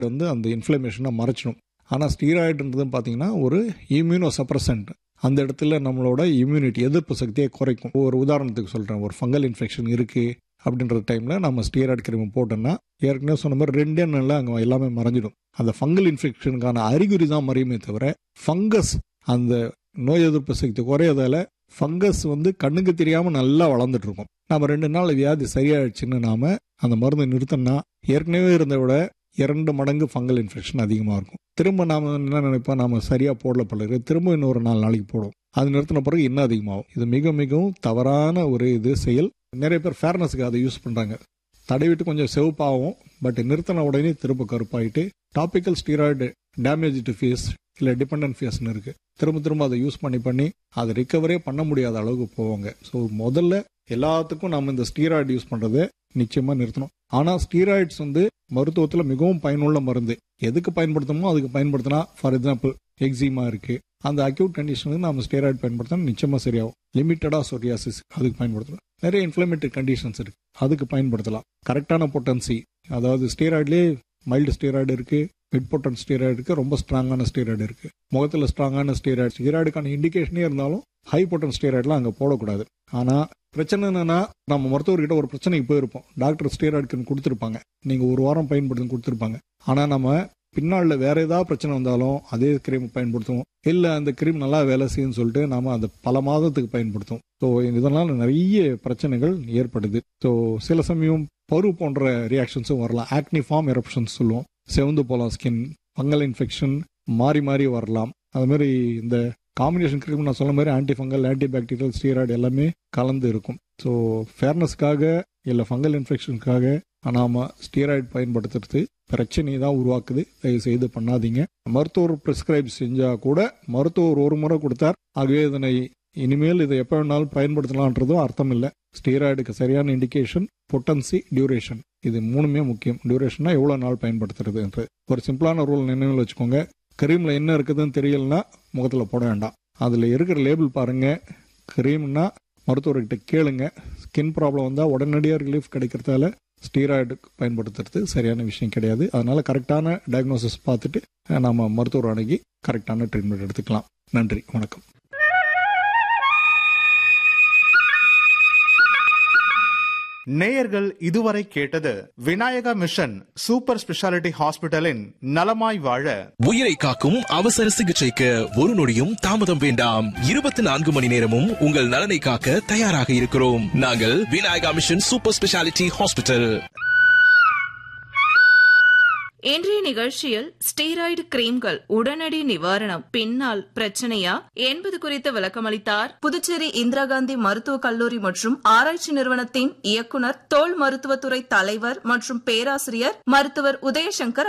வந்து அந்த இன்ஃப்ளமேஷனை மறைச்சிடும் ஆனால் ஸ்டீராய்டுன்றது பார்த்தீங்கன்னா ஒரு இம்யூனோ சப்ரசன்ட் அந்த இடத்துல நம்மளோட இம்யூனிட்டி எதிர்ப்பு சக்தியை குறைக்கும் ஒரு உதாரணத்துக்கு சொல்கிறேன் ஒரு ஃபங்கல் இன்ஃபெக்ஷன் இருக்குது அப்படின்ற டைமில் நம்ம ஸ்டீராய்டு கிரீம் போட்டோம்னா ஏற்கனவே சொன்ன மாதிரி ரெண்டே நாளில் அங்கே எல்லாமே மறைஞ்சிடும் அந்த ஃபங்கல் இன்ஃபெக்ஷனுக்கான அறிகுறி தான் மறையுமே தவிர ஃபங்கஸ் அந்த நோய் எதிர்ப்பு சக்தி குறையதால ஃபங்கஸ் வந்து கண்ணுக்கு தெரியாமல் நல்லா வளர்ந்துட்டு இருக்கும் நம்ம ரெண்டு நாள் வியாதி சரியாயிடுச்சுன்னு நாம அந்த மருந்தை நிறுத்தோம்னா ஏற்கனவே இருந்த விட இரண்டு மடங்கு ஃபங்கல் இன்ஃபெக்ஷன் அதிகமாக இருக்கும் திரும்ப நாம் என்ன நினைப்போம் நாம சரியாக போடல பழகு திரும்ப இன்னொரு நாலு நாளைக்கு போடுவோம் அது நிறுத்தின பிறகு இன்னும் அதிகமாகும் இது மிக மிகவும் தவறான ஒரு இது செயல் நிறைய பேர் ஃபேர்னஸுக்கு அதை யூஸ் பண்ணுறாங்க தடவிட்டு கொஞ்சம் செவப்பாகும் பட் நிறுத்தின உடனே திரும்ப கருப்பாயிட்டு topical steroid damage to face இல்லை டிபெண்டன்ட் ஃபேஸ்னு இருக்கு திரும்ப திரும்ப அதை யூஸ் பண்ணி பண்ணி அதை ரிக்கவரே பண்ண முடியாத அளவுக்கு போவாங்க ஸோ முதல்ல எல்லாத்துக்கும் நம்ம இந்த ஸ்டீராய்டு யூஸ் பண்ணுறதை நிச்சயமாக நிறுத்தணும் ஆனால் ஸ்டீராய்ட்ஸ் வந்து மருத்துவத்தில் மிகவும் பயனுள்ள மருந்து எதுக்கு பயன்படுத்தணுமோ அதுக்கு பயன்படுத்தினா ஃபார் எக்ஸாம்பிள் எக்ஸிமா இருக்கு அந்த அக்யூட் கண்டிஷனுக்கு நம்ம ஸ்டீராய்டு பயன்படுத்தினா நிச்சயமாக சரியாகும் லிமிட்டடாக சொரியாசிஸ் அதுக்கு பயன்படுத்தலாம் நிறைய இன்ஃப்ளமேட்டரி கண்டிஷன்ஸ் இருக்கு அதுக்கு பயன்படுத்தலாம் கரெக்டான பொட்டன்சி அதாவது ஸ்டீராய்ட்லேயே மைல்டு ஸ்டீராய்டு இருக்கு மிட் பொட்டன் ஸ்டீராய்டு இருக்கு ரொம்ப ஸ்ட்ராங்கான ஸ்டீராய்டு இருக்கு முகத்தில் ஸ்ட்ராங்கான ஸ்டீராய்டு ஸ்டீராய்டுக்கான இண்டிகேஷனே இருந்தாலும் ஹை பொட்டன் ஸ்டீராய்டுலாம் அங்கே போடக்கூடாது ஆனால் பிரச்சனை என்னன்னா நம்ம மருத்துவர்கிட்ட ஒரு பிரச்சனைக்கு போயிருப்போம் டாக்டர் ஸ்டீராய்டுக்கு கொடுத்துருப்பாங்க நீங்க ஒரு வாரம் பயன்படுத்தி கொடுத்துருப்பாங்க ஆனா நம்ம பின்னால வேற ஏதாவது பிரச்சனை வந்தாலும் அதே கிரீம் பயன்படுத்துவோம் இல்ல அந்த கிரீம் நல்லா வேலை செய்யும்னு சொல்லிட்டு நாம அதை பல மாதத்துக்கு பயன்படுத்துவோம் ஸோ இதனால நிறைய பிரச்சனைகள் ஏற்படுது ஸோ சில சமயம் பரு போன்ற ரியாக்ஷன்ஸும் வரலாம் ஆக்னி ஃபார்ம் எரப்ஷன்ஸ் சொல்லுவோம் செவந்து போகலாம் ஸ்கின் ஃபங்கல் இன்ஃபெக்ஷன் மாறி மாறி வரலாம் அது மாதிரி இந்த காம்பினேஷன் கிரீம் நான் சொன்ன மாதிரி antifungal antibacterial steroid எல்லாமே கலந்து இருக்கும் ஸோ ஃபேர்னஸ்க்காக இல்லை ஃபங்கல் இன்ஃபெக்ஷனுக்காக நாம ஸ்டீராய்டு பயன்படுத்துறது பிரச்சனையை தான் உருவாக்குது தயவு செய்து பண்ணாதீங்க மருத்துவர் பிரிஸ்கிரைப் செஞ்சா கூட மருத்துவர் ஒரு முறை கொடுத்தார் ஆகவே இதனை இனிமேல் இதை எப்போ வேணாலும் பயன்படுத்தலான்றதும் அர்த்தம் இல்லை ஸ்டீராய்டுக்கு சரியான இண்டிகேஷன் பொட்டன்சி டியூரேஷன் இது மூணுமே முக்கியம் டியூரேஷனா எவ்வளோ நாள் பயன்படுத்துறது என்று ஒரு சிம்பிளான ரூல் நினைவில் வச்சுக்கோங்க கிரீம்ல என்ன இருக்குதுன்னு தெரியலனா முகத்தில் போட வேண்டாம் அதில் இருக்கிற லேபிள் பாருங்க கிரீம்னா மருத்துவர்கிட்ட கேளுங்க ஸ்கின் ப்ராப்ளம் வந்தால் உடனடியாக ரிலீஃப் கிடைக்கிறதால ஸ்டீராய்டு பயன்படுத்துறது சரியான விஷயம் கிடையாது அதனால கரெக்டான டயக்னோசிஸ் பார்த்துட்டு நம்ம மருத்துவர் அணுகி கரெக்டான ட்ரீட்மெண்ட் எடுத்துக்கலாம் நன்றி வணக்கம் நேயர்கள் இதுவரை கேட்டது விநாயகா மிஷன் சூப்பர் ஸ்பெஷாலிட்டி ஹாஸ்பிட்டலின் நலமாய் வாழ உயிரை காக்கும் அவசர சிகிச்சைக்கு ஒரு நொடியும் தாமதம் வேண்டாம் இருபத்தி நான்கு மணி நேரமும் உங்கள் நலனை காக்க தயாராக இருக்கிறோம் நாங்கள் Vinayaka mission super speciality hospital இன்றைய நிகழ்ச்சியில் ஸ்டீராய்டு கிரீம்கள் உடனடி நிவாரணம் பின்னால் பிரச்சனையா என்பது குறித்து விளக்கமளித்தார் புதுச்சேரி இந்திரா காந்தி மருத்துவக் கல்லூரி மற்றும் ஆராய்ச்சி நிறுவனத்தின் இயக்குனர் தோல் மருத்துவத்துறை தலைவர் மற்றும் பேராசிரியர் மருத்துவர் உதயசங்கர்